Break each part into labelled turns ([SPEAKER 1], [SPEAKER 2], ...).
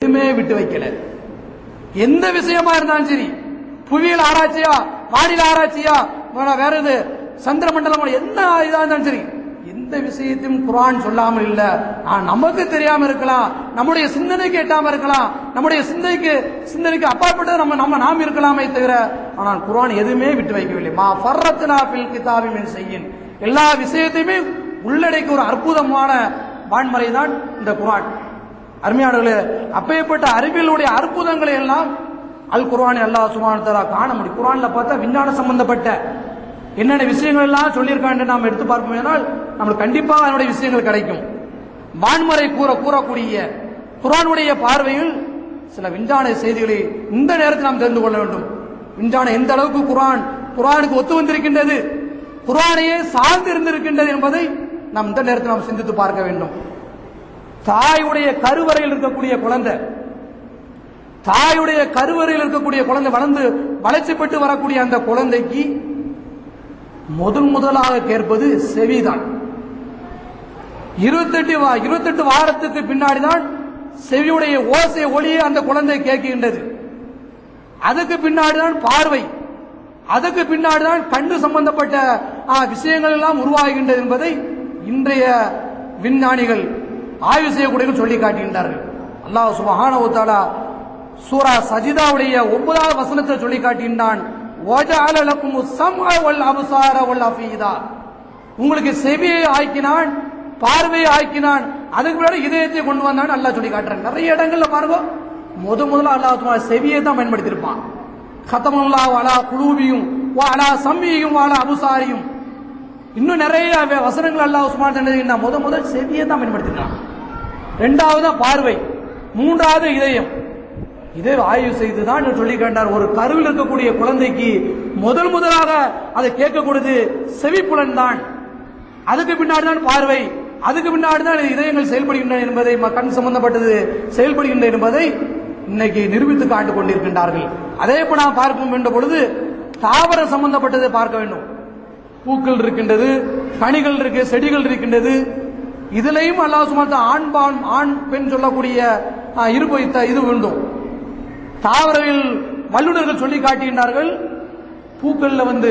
[SPEAKER 1] எதுவுமே விட்டு வைக்கல எந்த விஷயமா இருந்தாலும் சரி புவியியல் ஆராய்ச்சியா வானில ஆராய்ச்சியா வேற- வேற இது சந்திர மண்டலம் என்ன இதா இருந்தாலும் சரி எந்த விஷயத்தையும் குர்ஆன் சொல்லாமல் இல்ல ஆ, நமக்கு தெரியாம இருக்கலாம் நம்முடைய சிந்தனைக்கு எட்டாம இருக்கலாம் நம்முடைய சிந்தனைக்கு சிந்தனைக்கு அப்பாற்பட்டது நம்ம நம்ம நாம் இருக்கலாமே தவிர ஆனால் குர்ஆன் எதுவுமே விட்டு வைக்கவில்லை மா ஃபர்ரத்னா ஃபில் கிதாபி மின் செய்யின் எல்லா விஷயத்தையுமே உள்ளடக்கிய ஒரு அற்புதமான வான்மறை தான் இந்த குர்ஆன் அருமையானவர்களே அப்பேற்பட்ட அறிவியலுடைய அற்புதங்களை எல்லாம் அல் குர்ஆனை அல்லாஹ் சுப்ஹானஹு வ தஆலா காண முடியும் குர்ஆன்ல பார்த்தா விஞ்ஞான சம்பந்தப்பட்ட என்னென்ன விஷயங்கள் எல்லாம் சொல்லியிருக்காங்க நாம் எடுத்து பார்ப்போம்னால் நம்மளுக்கு கண்டிப்பாக அதனுடைய விஷயங்கள் கிடைக்கும் வான்மறை கூற கூறக்கூடிய குர்ஆனுடைய பார்வையில் சில விஞ்ஞான செய்திகளை இந்த நேரத்தில் நாம் தெரிந்து கொள்ள வேண்டும் விஞ்ஞானம் எந்த அளவுக்கு குர்ஆன் குர்ஆனுக்கு ஒத்து வந்திருக்கின்றது குர்ஆனையே சார்ந்து இருந்திருக்கின்றது என்பதை நாம் இந்த நேரத்தில் நாம் சிந்தித்து பார்க்க வேண்டும் தாயுடைய கருவறையில் இருக்கக்கூடிய குழந்தை தாயுடைய கருவறையில் இருக்கக்கூடிய குழந்தை வளர்ந்து வளர்ச்சி பெற்று வரக்கூடிய அந்த குழந்தைக்கு முதல் முதலாக கேட்பது செவிதான் இருபத்தெட்டு வா- இருபத்தெட்டு வாரத்துக்கு பின்னாடிதான் செவியுடைய ஓசை ஒளியை அந்த குழந்தை கேட்கின்றது அதுக்கு பின்னாடிதான் பார்வை அதுக்கு பின்னாடிதான் கண்ணு சம்பந்தப்பட்ட ஆ, விஷயங்கள் எல்லாம் உருவாகின்றது என்பதை இன்றைய விஞ்ஞானிகள் ஆய்வு செய்யக்கூடியவர்கள் சொல்லி காட்டுகின்றார்கள் அல்லாஹ் சுபஹானஹு வ தஆலா சூரா சஜிதாவுடைய ஒன்பதாவது வசனத்தை சொல்லி காட்டுகின்றான் "வஜஅல லக்குமு ஸம்அ வல் அப்சார வல் அஃபீதா." உங்களுக்கு செவியை ஆக்கினான் பார்வையை ஆக்கினான் அதுக்கு முன்னாடி இதயத்தை கொண்டு வந்தான் அல்லாஹ் சொல்லி காட்டுறான் நிறைய இடங்கள்ல பாருங்க முத முதல்ல அல்லாஹ் சும்மா செவியை தான் பயன்படுத்தியிருப்பான் கத்தமல்லா அலா குலூபியும் வா அலா சம்மியும் வாலா அபுசாரியும் இன்னும் நிறைய வே- வசனங்கள் அல்லாஹ் சுமார் என்ன முத முதல் செவியை தான் பயன்படுத்தினான் ரெண்டாவது பார்வை மூன்றாவது இதயம் இதை ஆய்வு செய்துதான் சொல்லி கண்டார் ஒரு கருவில் இருக்கக்கூடிய குழந்தைக்கு முதல் முதலாக அதை கேட்கக்கூடியது செவிப்புலன் தான் அதுக்கு பின்னாடி தான் பார்வை அதுக்கு பின்னாடி தான் இதயங்கள் செயல்படுகின்றன என்பதை ம- கண் சம்பந்தப்பட்டது செயல்படுகின்றன என்பதை இன்னைக்கு நிரூபித்து காட்டு கொண்டிருக்கின்றார்கள் அதே போல நாம் பார்க்கும் என்ற பொழுது தாவரம் சம்பந்தப்பட்டதை பார்க்க வேண்டும் பூக்கள் இருக்கின்றது கனிகள் இருக்கு செடிகள் இருக்கின்றது இதுலயும் அல்லாஹ் சுமார் ஆண் பான் ஆண் பெண் சொல்லக்கூடிய ஆ, இருப்பு இத்த- இது வேண்டும் தாவரவியல் வல்லுநர்கள் சொல்லி காட்டுகின்றார்கள் பூக்கள்ல வந்து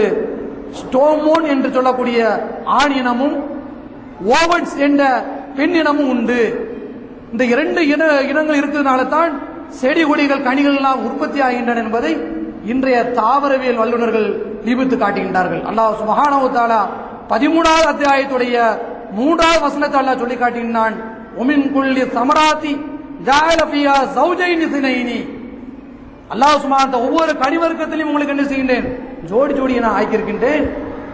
[SPEAKER 1] ஸ்டோமோன் என்று சொல்லக்கூடிய ஆண் இனமும் ஓவன்ஸ் என்ற பெண் இனமும் உண்டு இந்த இரண்டு இன இனங்கள் இருக்கிறதுனால தான் செடி கொடிகள் கனிகள் எல்லாம் உற்பத்தி ஆகின்றன என்பதை இன்றைய தாவரவியல் வல்லுநர்கள் நிரூபித்து காட்டுகின்றார்கள் அல்லாஹ் சுபஹானஹு வ தஆலா பதிமூணாவது அத்தியாயத்துடைய மூன்றாவது வசனத்தை அல்லாஹ் சொல்லி காட்டுகின்றான் ஒமின் குல்லி சமராத்தி ஜால ஃபியா ஜௌஜைனி சினைனி அல்லாஹ் சுமார் ஒவ்வொரு கனிவர்க்கத்திலையும் உங்களுக்கு என்ன செய்கின்றேன் ஜோடி ஜோடியை நான் ஆக்கியிருக்கின்றேன்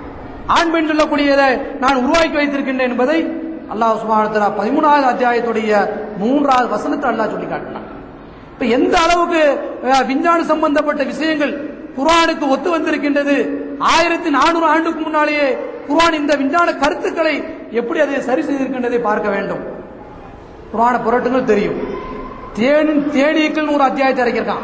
[SPEAKER 1] ஆண் பெண் சொல்லக்கூடியதை நான் உருவாக்கி வைத்திருக்கின்றேன் என்பதை அல்லாஹ் சுமார் பதிமூணாவது அத்தியாயத்துடைய மூன்றாவது வசனத்தை அல்லாஹ் சொல்லி காட்டினான் இப்ப எந்த அளவுக்கு அஹ், விஞ்ஞான சம்பந்தப்பட்ட விஷயங்கள் குர்ஆனுக்கு ஒத்து வந்திருக்கின்றது ஆயிரத்தி நானூறு ஆண்டுக்கு முன்னாலேயே குர்ஆன் இந்த விஞ்ஞான கருத்துக்களை எப்படி அதை சரி செய்திருக்கின்றதை பார்க்க வேண்டும் குர்ஆன புரட்டுங்கள் தெரியும் தேன் தேனீக்கள்னு ஒரு அத்தியாயத்தை இறக்கியிருக்கான்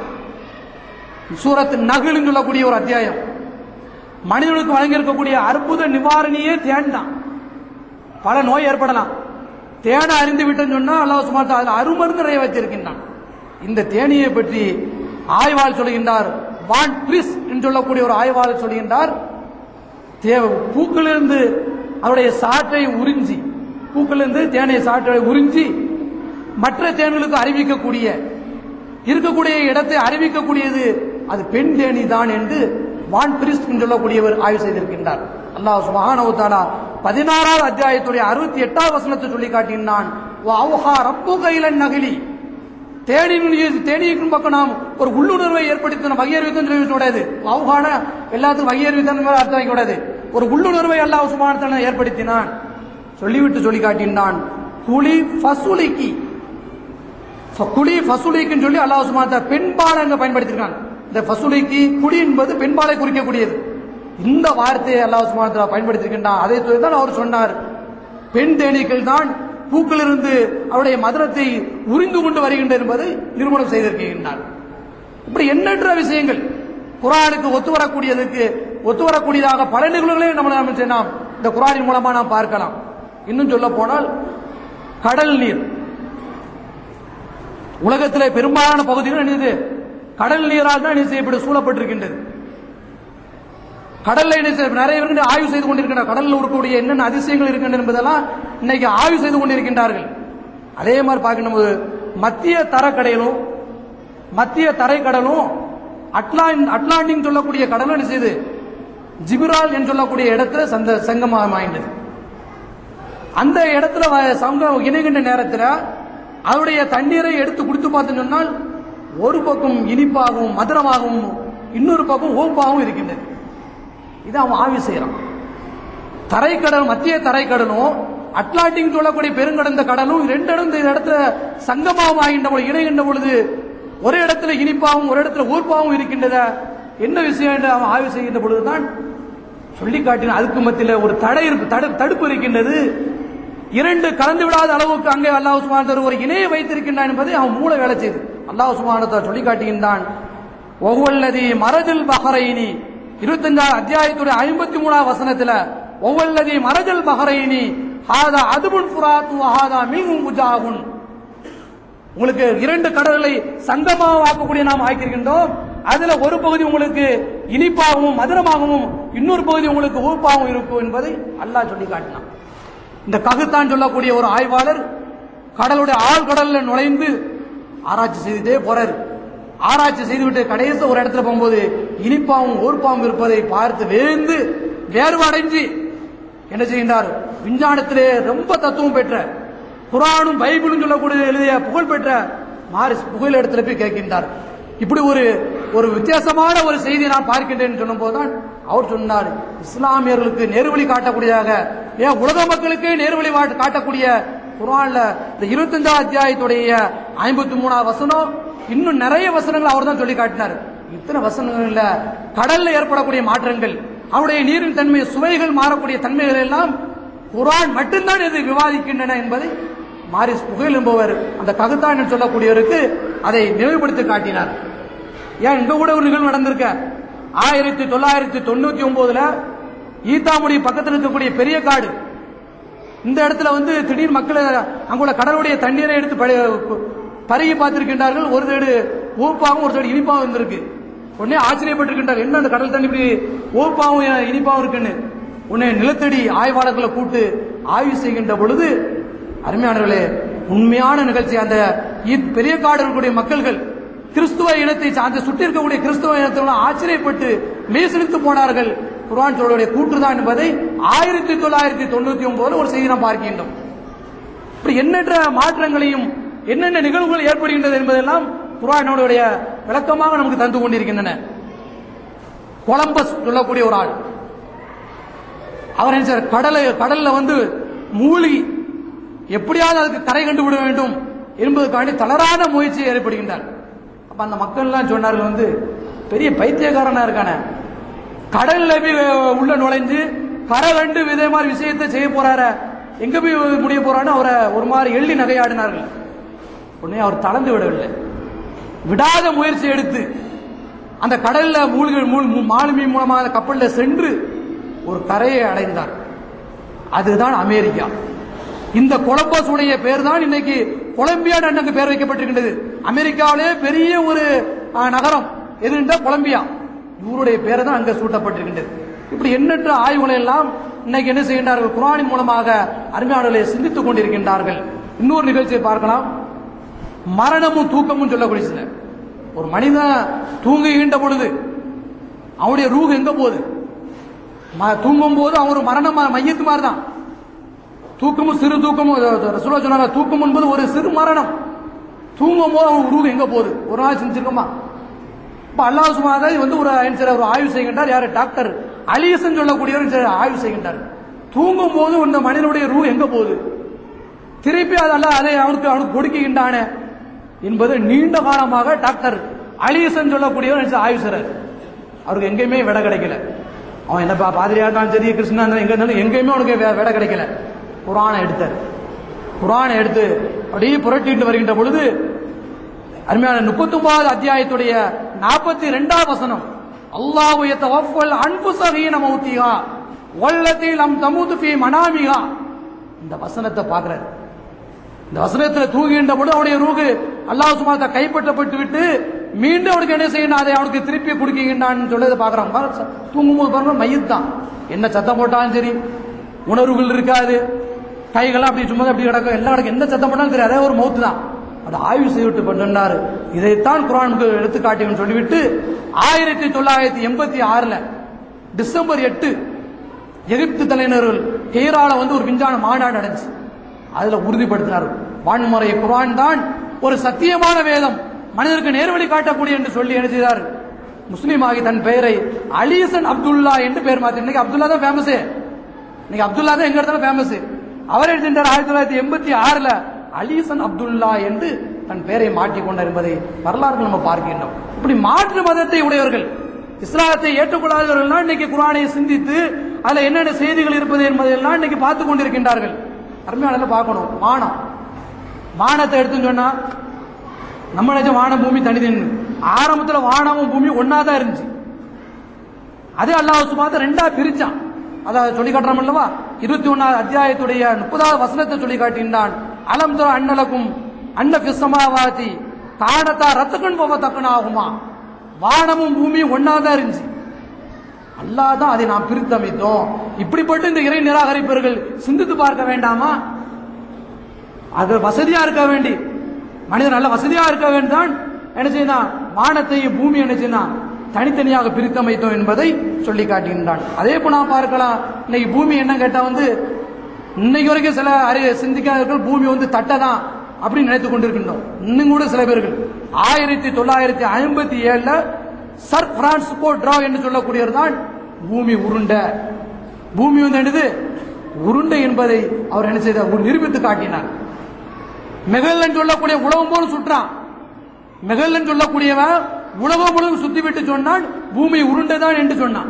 [SPEAKER 1] சூரத் நகுல்னு சொல்லக்கூடிய ஒரு அத்தியாயம் மனிதனுக்கு வழங்கியிருக்கக்கூடிய அற்புத நிவாரணியே தேன் தான் பல நோய் ஏற்படலாம் தேனை அறிந்து விட்டேன்னு சொன்னா அல்லாஹ் சுமார் அதில் அருமருந்து நிறைய வச்சிருக்கின்றான் இந்த தேனியை பற்றி ஆய்வாளர் சொல்கின்றார் வான் பிரிஸ் என்று சொல்லக்கூடிய ஒரு ஆய்வாளர் சொல்கின்றார் தே- பூக்களிலிருந்து அவருடைய சாற்றை உறிஞ்சி பூக்களிலிருந்து தேனை சாற்றை உறிஞ்சி மற்ற தேன்களுக்கு அறிவிக்கக்கூடிய இருக்கக்கூடிய இடத்தை அறிவிக்கக்கூடியது அது பெண் தேனி தான் என்று வான் பிரிஸ்ட் என்று சொல்லக்கூடியவர் ஆய்வு செய்திருக்கின்றார் அல்லாஹ் சுபஹானஹு வ தஆலா பதினாறாவது அத்தியாயத்துடைய அறுபத்தி எட்டாவது வசனத்தை சொல்லி காட்டினான் வஅவ்ஹா ரப்புக இலன் நகிலி தேனியின் தேனியின் பக்கம் நாம் ஒரு உள்ளுணர்வை ஏற்படுத்தின வகையறிவித்தன் சொல்லக்கூடாது அவுகான எல்லாத்துக்கும் வகையறிவித்தன் அர்த்தம் வைக்கக்கூடாது ஒரு உள்ளுணர்வை அல்லாஹ் சுபானத்தன ஏற்படுத்தினான் சொல்லிவிட்டு சொல்லி காட்டினான் குழி ஃபசுலிக்கு ஃப- குழி ஃபசுலிக்குன்னு சொல்லி அல்லாஹ் சுபானத்த பெண்பாலை அங்க பயன்படுத்தியிருக்கான் இந்த ஃபசுலிக்கு குழி என்பது பெண்பாலை குறிக்கக்கூடியது இந்த வார்த்தையை அல்லாஹ் சுபானத்தில் பயன்படுத்தியிருக்கின்றான் அதை தான் அவர் சொன்னார் பெண் தேனீக்கள் தான் பூக்களிலிருந்து அவருடைய மதுரத்தை உறிந்து கொண்டு வருகின்றது என்பதை நிறுவனம் செய்திருக்கின்றார் இப்படி எண்ணற்ற விஷயங்கள் குரானுக்கு ஒத்து வரக்கூடியதுக்கு ஒத்து வரக்கூடியதாக பல நிகழ்வுகளையும் நம்ம நாம செ- நாம் இந்த குரானின் மூலமா நாம் பார்க்கலாம் இன்னும் சொல்ல போனால் கடல் நீர் உலகத்திலே பெரும்பாலான பகுதிகள் என்னது கடல் நீரால் தான் என்ன செய்யப்பட்டு சூழப்பட்டிருக்கின்றது கடல்ல என்ன செய்ய நிறைய பேர் ஆய்வு செய்து கொண்டிருக்கின்றனர் கடல்ல இருக்கக்கூடிய என்னென்ன அதிசயங்கள் இருக்கின்றன என்பதெல்லாம் இன்னைக்கு ஆய்வு செய்து கொண்டிருக்கின்றார்கள் அதே மாதிரி பார்க்கணும் போது மத்திய தரக்கடலும் மத்திய தரைக்கடலும் அட்லாண்ட் அட்லாண்டிக் சொல்லக்கூடிய கடலும் என்ன செய்யுது ஜிபிரால் என்று சொல்லக்கூடிய இடத்துல சந்த சங்கமாயிட்டது அந்த இடத்துல வ- சங்கம் இணைகின்ற நேரத்தில் அவருடைய தண்ணீரை எடுத்து குடித்து பார்த்து சொன்னால் ஒரு பக்கம் இனிப்பாகவும் மதுரமாகவும் இன்னொரு பக்கம் ஓப்பாகவும் இருக்கின்றது இது அவன் ஆய்வு செய்யறான் தரைக்கடல் மத்திய தரைக்கடலும் அட்லாண்டிக் சொல்லக்கூடிய பெருங்கடந்த கடலும் ரெண்டு இடம் இந்த இடத்துல சங்கமாகவும் ஆகின்ற பொழுது இணைகின்ற பொழுது ஒரு இடத்துல இனிப்பாகவும் ஒரு இடத்துல ஊர்ப்பாகவும் இருக்கின்றத என்ன விஷயம் என்று அவன் ஆய்வு செய்கின்ற பொழுதுதான் சொல்லி காட்டின அதுக்கு மத்தியில் ஒரு தடை இருக்கு தடு- தடுப்பு இருக்கின்றது இரண்டு கலந்து விடாத அளவுக்கு அங்கே அல்லாஹ் சுமானத்தர் ஒரு இணையை வைத்திருக்கின்றான் என்பதை அவன் மூளை வேலை செய்து அல்லாஹ் சுமானத்தர் சொல்லி காட்டுகின்றான் ஒவ்வொல்லதி மரஜல் பஹரைனி இருபத்தஞ்சாவது அத்தியாயத்துடைய ஐம்பத்தி மூணாவது வசனத்துல ஒவ்வொல்லதி மரஜல் பஹரைனி ஹாதா அதுபுன் புராத்து ஹாதா மில்கும் குஜாகுன் உங்களுக்கு இரண்டு கடல்களை சங்கமாக ஆக்கக்கூடிய நாம் ஆக்கியிருக்கின்றோம் அதுல ஒரு பகுதி உங்களுக்கு இனிப்பாகவும் மதுரமாகவும் இன்னொரு பகுதி உங்களுக்கு ஊப்பாகவும் இருக்கும் என்பதை அல்லாஹ் சொல்லி காட்டினான் இந்த ககுத்தான் சொல்லக்கூடிய ஒரு ஆய்வாளர் கடலுடைய ஆழ்கடல்ல நுழைந்து ஆராய்ச்சி செய்துட்டே போறாரு ஆராய்ச்சி செய்துவிட்டு கடைசி ஒரு இடத்துல போகும்போது இனிப்பாவும் ஊர்ப்பாவும் இருப்பதை பார்த்து வேந்து வேர்வடைஞ்சு என்ன செய்கின்றார் விஞ்ஞானத்திலே ரொம்ப தத்துவம் பெற்ற குரானும் பைபிளும் சொல்லக்கூடிய எழுதிய புகழ் பெற்ற மாரிஸ் புகழ் இடத்துல போய் கேட்கின்றார் இப்படி ஒரு ஒரு வித்தியாசமான ஒரு செய்தியை நான் பார்க்கின்றேன் சொன்னும் போதுதான் அவர் சொன்னார் இஸ்லாமியர்களுக்கு நேர்வழி காட்டக்கூடியதாக ஏன் உலக மக்களுக்கு நேர்வழி வாட்- காட்டக்கூடிய குரான்ல இந்த இருபத்தஞ்சாவது அத்தியாயத்துடைய ஐம்பத்தி மூணாவது வசனம் இன்னும் நிறைய வசனங்கள் அவர் தான் சொல்லி காட்டினார் இத்தனை வசனங்கள்ல கடல்ல ஏற்படக்கூடிய மாற்றங்கள் அவருடைய நீரின் தன்மை சுவைகள் மாறக்கூடிய தன்மைகள் எல்லாம் குரான் மட்டும்தான் இது விவாதிக்கின்றன என்பதை மாரிஸ் புகையில் என்பவர் அந்த ககுத்தான் என்று சொல்லக்கூடியவருக்கு அதை நினைவுபடுத்தி காட்டினார் ஏன் இங்க கூட ஒரு நிகழ்வு நடந்திருக்க ஆயிரத்தி தொள்ளாயிரத்தி தொண்ணூத்தி ஒன்பதுல ஈத்தாமுடி பக்கத்தில் இருக்கக்கூடிய பெரிய காடு இந்த இடத்துல வந்து திடீர் மக்கள் அங்குள்ள கடலுடைய தண்ணீரை எடுத்து பழ- பருகி பார்த்திருக்கின்றார்கள் ஒரு சைடு ஊப்பாகவும் ஒரு சைடு இனிப்பாகவும் இருந்திருக்கு உடனே ஆச்சரியப்பட்டிருக்கின்றார் என்ன அந்த கடல் தண்ணி இப்படி ஊப்பாவும் இனிப்பாவும் இருக்குன்னு உடனே நிலத்தடி ஆய்வாளர்களை கூட்டு ஆய்வு செய்கின்ற பொழுது அருமையானவர்களே உண்மையான நிகழ்ச்சி அந்த ஈத் பெரிய காடு இருக்கக்கூடிய மக்கள்கள் கிறிஸ்துவ இனத்தை சார்ந்த சுற்றி இருக்கக்கூடிய கிறிஸ்துவ இனத்தை ஆச்சரியப்பட்டு மெய்சிலித்து போனார்கள் குர்ஆன் சொல்லுடைய கூற்றுதான் என்பதை ஆயிரத்தி தொள்ளாயிரத்தி தொண்ணூத்தி ஒன்பதுல ஒரு செய்தி நாம் பார்க்கின்றோம் இப்படி எண்ணற்ற மாற்றங்களையும் என்னென்ன நிகழ்வுகள் ஏற்படுகின்றது என்பதெல்லாம் குர்ஆனுடைய விளக்கமாக நமக்கு தந்து கொண்டிருக்கின்றன கொலம்பஸ் சொல்லக்கூடிய ஒரு ஆள் அவர் என்ன செய்றார்? கடலை கடல்ல வந்து மூழ்கி எப்படியாவது அதுக்கு கரை கண்டு விட வேண்டும் என்பதற்காண்டி தளரான முயற்சியை ஏற்படுகின்றார் அப்ப அந்த மக்கள் எல்லாம் சொன்னார்கள் வந்து பெரிய பைத்தியக்காரனா இருக்கானே கடல்ல போய் உள்ள நுழைஞ்சு கரை கண்டு இதே மாதிரி விஷயத்தை செய்ய போறார எங்க போய் முடிய போறான்னு அவரை ஒரு மாதிரி எள்ளி நகையாடினார்கள் உடனே அவர் தளர்ந்து விடவில்லை விடாத முயற்சி எடுத்து அந்த கடல்ல மூழ்கி மூழ் மூ- மாலுமி மூலமாக கப்பல்ல சென்று ஒரு கரையை அடைந்தார் அதுதான் அமெரிக்கா இந்த கொலம்பஸ் உடைய பேர் தான் இன்னைக்கு கொலம்பியா அன்னைக்கு பேர் வைக்கப்பட்டிருக்கின்றது அமெரிக்காவிலே பெரிய ஒரு ஆ, நகரம் எதுன்றா கொலம்பியா இவருடைய பேர் தான் அங்க சூட்டப்பட்டிருக்கின்றது இப்படி எண்ணற்ற ஆய்வுகளை எல்லாம் இன்னைக்கு என்ன செய்கின்றார்கள் குரானின் மூலமாக அருமையாளர்களை சிந்தித்துக் கொண்டிருக்கின்றார்கள் இன்னொரு நிகழ்ச்சியை பார்க்கலாம் மரணமும் தூக்கமும் சொல்லக்கூடிய சில ஒரு மனிதன் தூங்குகின்ற பொழுது அவனுடைய ரூஹ் எங்க போகுது ம- தூங்கும் போது அவன் ஒரு மரணம் மையத்து மாதிரி தான் தூக்கமும் சிறு தூக்கமும் ரசூலா சொன்னாங்க தூக்கம் என்பது ஒரு சிறு மரணம் தூங்கும் போது அவன் ரூஹ் எங்க போகுது ஒரு நாள் செஞ்சிருக்கோமா இப்ப அல்லாஹ் சுமாரா வந்து ஒரு ஆன்சர் ஒரு ஆய்வு செய்கின்றார் யாரு டாக்டர் அலியசன் சொல்லக்கூடியவர் இந்த ஆய்வு செய்கின்றார் தூங்கும் போது இந்த மனிதனுடைய ரூ எங்க போகுது திருப்பி அதெல்லாம் அதை அவனுக்கு அவனுக்கு கொடுக்கின்றானே என்பது நீண்ட காலமாக டாக்டர் அலியசன் சொல்லக்கூடியவர் நினைச்சு ஆய்வு செய்றார் அவருக்கு எங்கேயுமே விட கிடைக்கல அவன் என்ன பா- பாதிரியா இருந்தாலும் சரி கிருஷ்ணா இருந்தாலும் எங்க இருந்தாலும் எங்கேயுமே அவனுக்கு வே- விட கிடைக்கல குரானை எடுத்தார் குரானை எடுத்து அப்படியே புரட்டிட்டு வருகின்ற பொழுது அருமையான முப்பத்தொன்பதாவது அத்தியாயத்துடைய நாற்பத்தி ரெண்டாம் வசனம் அல்லாஹு யத்தவஃபல் அன்புசஹீன மௌத்திஹா வல்லதி லம் தமுது ஃபீ மனாமிஹா இந்த வசனத்தை பார்க்கிறார் இந்த வசனத்துல தூங்குகின்ற பொழுது அவருடைய ரூகு அல்லாஹ் சுமாத்த கைப்பற்றப்பட்டு விட்டு மீண்டும் அவனுக்கு என்ன செய்யணும் அதை அவனுக்கு திருப்பி கொடுக்கீங்கன்னு சொல்லதை பாக்குறான் பாரு, தூங்கும்போது பாருங்க மையத் தான் என்ன சத்தம் போட்டாலும் சரி உணர்வுகள் இருக்காது கைகள்லாம் அப்படி சும்மா அப்படி கிடக்கும் எல்லாம் கிடக்கும் எந்த சத்தம் போட்டாலும் சரி அதே ஒரு மௌத்து தான் அது ஆய்வு செய்துவிட்டு பண்ணாரு இதைத்தான் குரானுக்கு எடுத்து காட்டுங்கன்னு சொல்லிவிட்டு ஆயிரத்தி தொள்ளாயிரத்தி எண்பத்தி ஆறுல டிசம்பர் எட்டு எகிப்து தலைநர்கள் கெய்ரால வந்து ஒரு விஞ்ஞான மாநாடு நடந்துச்சு அதுல உறுதிப்படுத்தினார் வான்முறை குரான் தான் ஒரு சத்தியமான வேதம் மனிதருக்கு நேர்வழி காட்டக்கூடிய என்று சொல்லி என்ன செய்தார் முஸ்லீம் ஆகி தன் பெயரை அலிசன் அப்துல்லா என்று பெயர் மாத்தி இன்னைக்கு அப்துல்லா தான் ஃபேமஸ் இன்னைக்கு அப்துல்லா தான் எங்க இடத்துல ஃபேமஸ் அவர் எழுதிட்டார் ஆயிரத்தி தொள்ளாயிரத்தி எண்பத்தி ஆறுல அலிசன் அப்துல்லா என்று தன் பெயரை மாற்றிக்கொண்டார் என்பதை வரலாறு நம்ம பார்க்கின்றோம் இப்படி மாற்று மதத்தை உடையவர்கள் இஸ்லாத்தை ஏற்றுக்கொள்ளாதவர்கள் இன்னைக்கு குரானை சிந்தித்து அதுல என்னென்ன செய்திகள் இருப்பது என்பதையெல்லாம் இன்னைக்கு பார்த்து கொண்டிருக்கின்றார்கள் அருமையான பார்க்கணும் வானம் வானத்தை எடுத்துன்னு சொன்னா நம்ம நினைச்ச வானம் பூமி தனிதன்னு ஆரம்பத்துல வானமும் பூமி ஒன்னா தான் இருந்துச்சு அதே அல்லாஹ் சுபாத்த ரெண்டா பிரிச்சான் அதாவது சொல்லி காட்டுறோம் அல்லவா இருபத்தி ஒன்னாவது அத்தியாயத்துடைய முப்பதாவது வசனத்தை சொல்லி காட்டினான் அலம் தர அண்ணலக்கும் அன்ன பிசமாவாதி காணத்தா ரத்தக்கண் போவ தக்கனாகுமா வானமும் பூமியும் ஒன்னா தான் இருந்துச்சு அல்லாஹ் தான் அதை நாம் பிரித்தமைத்தோம் இப்படிப்பட்ட இந்த இறை நிராகரிப்பவர்கள் சிந்தித்து பார்க்க வேண்டாமா அது வசதியா இருக்க வேண்டி மனிதன் நல்ல வசதியா இருக்க வேண்டான் என்ன செய்யணும் வானத்தையும் பூமி என்ன செய்யணும் தனித்தனியாக பிரித்தமைத்தோம் என்பதை சொல்லி காட்டுகின்றான் அதே போல நாம் பார்க்கலாம் இன்னைக்கு பூமி என்ன கேட்டா வந்து இன்னைக்கு வரைக்கும் சில அறிய சிந்திக்காதவர்கள் பூமி வந்து தட்டை தான் அப்படின்னு நினைத்துக் கொண்டிருக்கின்றோம் இன்னும் கூட சில பேர்கள் ஆயிரத்தி தொள்ளாயிரத்தி ஐம்பத்தி ஏழுல சர் பிரான்சிஸ்கோ டிரா என்று சொல்லக்கூடியவர் தான் பூமி உருண்டை பூமி வந்து என்னது உருண்டை என்பதை அவர் என்ன செய்தார் ஒரு நிரூபித்து காட்டினார் மெகல்லன் சொல்லக்கூடிய உலகம் போல சுற்றான் மெகல்லன் சொல்லக்கூடியவன் உலகம் முழுவதும் சுத்திவிட்டு சொன்னான் பூமி உருண்டைதான் என்று சொன்னான்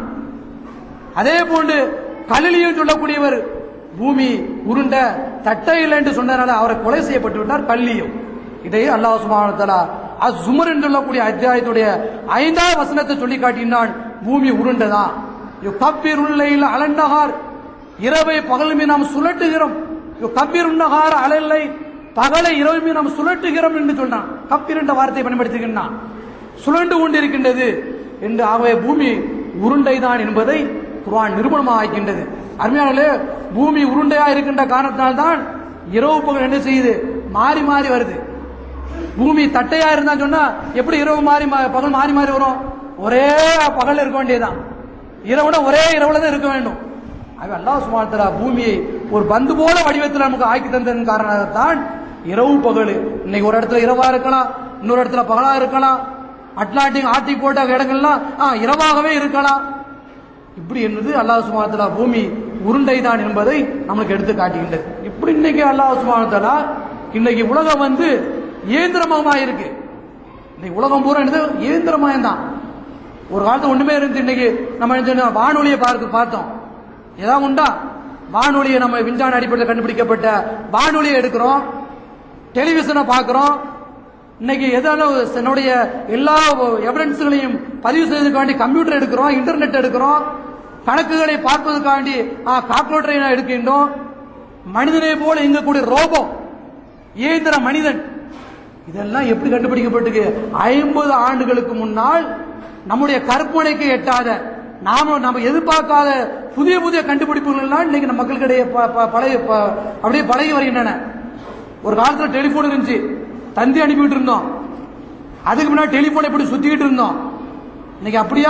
[SPEAKER 1] அதே போன்று கலிலியும் சொல்லக்கூடியவர் பூமி உருண்ட தட்டை இல்லை என்று சொன்னதால அவரை கொலை செய்யப்பட்டு விட்டார் கல்லியும் இதை அல்லாஹ் சுப்ஹானஹு வ தஆலா அஸ்ஸுமர் என்று சொல்லக்கூடிய அத்தியாயத்துடைய ஐந்தாவது வசனத்தை சொல்லி காட்டினான் பூமி உருண்டதான் யுகப்பிருள்ளையில் அலண்டகார் இரவை பகல் மீது நாம் சுழட்டுகிறோம் கப்பிருண்டகார் அலல்லை பகலை இரவு மீது நாம் சுழட்டுகிறோம் என்று சொன்னான் கப்பிர் என்ற வார்த்தையை பயன்படுத்துகின்றான் சுழண்டு கொண்டிருக்கின்றது என்று ஆகவே பூமி உருண்டைதான் என்பதை குர்ஆன் நிரூபணமாக ஆக்கின்றது அருமையானே பூமி உருண்டையா இருக்கின்ற காரணத்தினால்தான் இரவு பகல் என்ன செய்யுது மாறி மாறி வருது பூமி தட்டையா இருந்தா சொன்னா எப்படி இரவு மாறி மா- பகல் மாறி மாறி வரும் ஒரே பகல் இருக்க வேண்டியதுதான் இரவுனா ஒரே இரவுல தான் இருக்க வேண்டும் அவன் அல்லாஹ் சுப்ஹானஹு வ தஆலா பூமியை ஒரு பந்து போல வடிவத்தில் நமக்கு ஆக்கி தந்ததன் காரணத்தான் இரவு பகல் இன்னைக்கு ஒரு இடத்துல இரவா இருக்கலாம் இன்னொரு இடத்துல பகலா இருக்கலாம் அட்லாண்டிக் ஆர்டிக் போட்ட இடங்கள்லாம் ஆ, இரவாகவே இருக்கலாம் இப்படி என்பது அல்லாஹ் சுப்ஹானஹு வ தஆலா பூமி உருண்டை தான் என்பதை நமக்கு எடுத்து காட்டுகின்றது இப்படி இன்னைக்கு அல்லாஹ் சுப்ஹானஹு வ தஆலா இன்னைக்கு உலகம் வந்து இயந்திரமயமா இருக்கு இன்னைக்கு உலகம் பூரா என்னது இயந்திரமயம் தான் ஒரு காலத்து ஒண்ணுமே இருந்து இன்னைக்கு நம்ம என்ன செய்யணும்? வானொலியை பார்த்து பார்த்தோம் ஏதாவது உண்டா வானொலியை நம்ம விஞ்ஞான அடிப்படையில் கண்டுபிடிக்கப்பட்ட வானொலியை எடுக்கிறோம் டெலிவிஷனை பார்க்கிறோம் இன்னைக்கு எதாலும் என்னுடைய எல்லா எவிடன்ஸ்களையும் பதிவு செய்வதற்காண்டி கம்ப்யூட்டர் எடுக்கிறோம் இன்டர்நெட் எடுக்கிறோம் கணக்குகளை பார்ப்பதற்காண்டி கால்குலேட்டரை எடுக்கின்றோம் மனிதனை போல இயங்கக்கூடிய ரோபோ இயந்திர மனிதன் இதெல்லாம் எப்படி கண்டுபிடிக்கப்பட்டிருக்கு ஐம்பது ஆண்டுகளுக்கு முன்னால் நம்முடைய கற்பனைக்கு எட்டாத நாம நம்ம எதிர்பார்க்காத புதிய புதிய கண்டுபிடிப்புகள் எல்லாம் இன்னைக்கு நம்ம மக்களுக்கிடையே ப- ப- பழைய ப- அப்படியே பழகி வருகின்றன ஒரு காலத்துல டெலிபோன் இருந்துச்சு தந்தி அனுப்பிட்டு இருந்தோம் அதுக்கு முன்னாடி டெலிபோன் எப்படி சுத்திக்கிட்டு இருந்தோம் இன்னைக்கு அப்படியா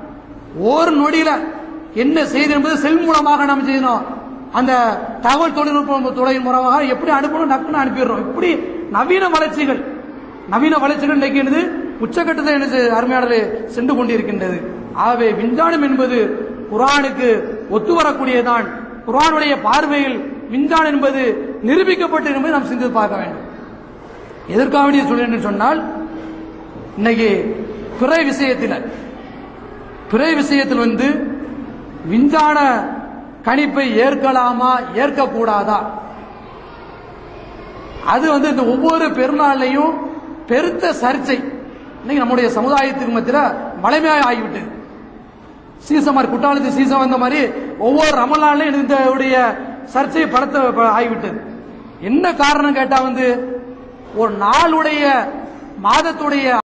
[SPEAKER 1] ஒரு நொடியில என்ன செய்தி என்பது செல் மூலமாக நம்ம செய்யணும் அந்த தகவல் தொழில்நுட்ப துறையின் மூலமாக எப்படி அனுப்பணும் டக்குன்னு அனுப்பிடுறோம் இப்படி நவீன வளர்ச்சிகள் நவீன வளர்ச்சிகள் இன்னைக்கு என்னது உச்சக்கட்டத்தை என்ன செய்ய- அருமையானது சென்று கொண்டிருக்கின்றது ஆகவே விஞ்ஞானம் என்பது குரானுக்கு ஒத்து வரக்கூடியதான் குரானுடைய பார்வையில் விஞ்ஞானம் என்பது நிரூபிக்கப்பட்டு என்பதை நாம் சிந்தித்து பார்க்க வேண்டும் எதற்காக வேண்டிய சொல்றேன் என்று சொன்னால் இன்னைக்கு பிறை விஷயத்தில் பிறை விஷயத்தில் வந்து விஞ்ஞான கணிப்பை ஏற்கலாமா ஏற்கக்கூடாதா அது வந்து இந்த ஒவ்வொரு பெருநாள்லையும் பெருத்த சர்ச்சை இன்னைக்கு நம்முடைய சமுதாயத்துக்கு மத்தியில் மலைமையாக ஆகிவிட்டது சீசன் மாதிரி குற்றாலத்து சீசன் வந்த மாதிரி ஒவ்வொரு ரமலான்லையும் இந்த உடைய சர்ச்சை படத்தை ப- ஆகிவிட்டது என்ன காரணம் கேட்டா வந்து ஒரு நாளுடைய மாதத்துடைய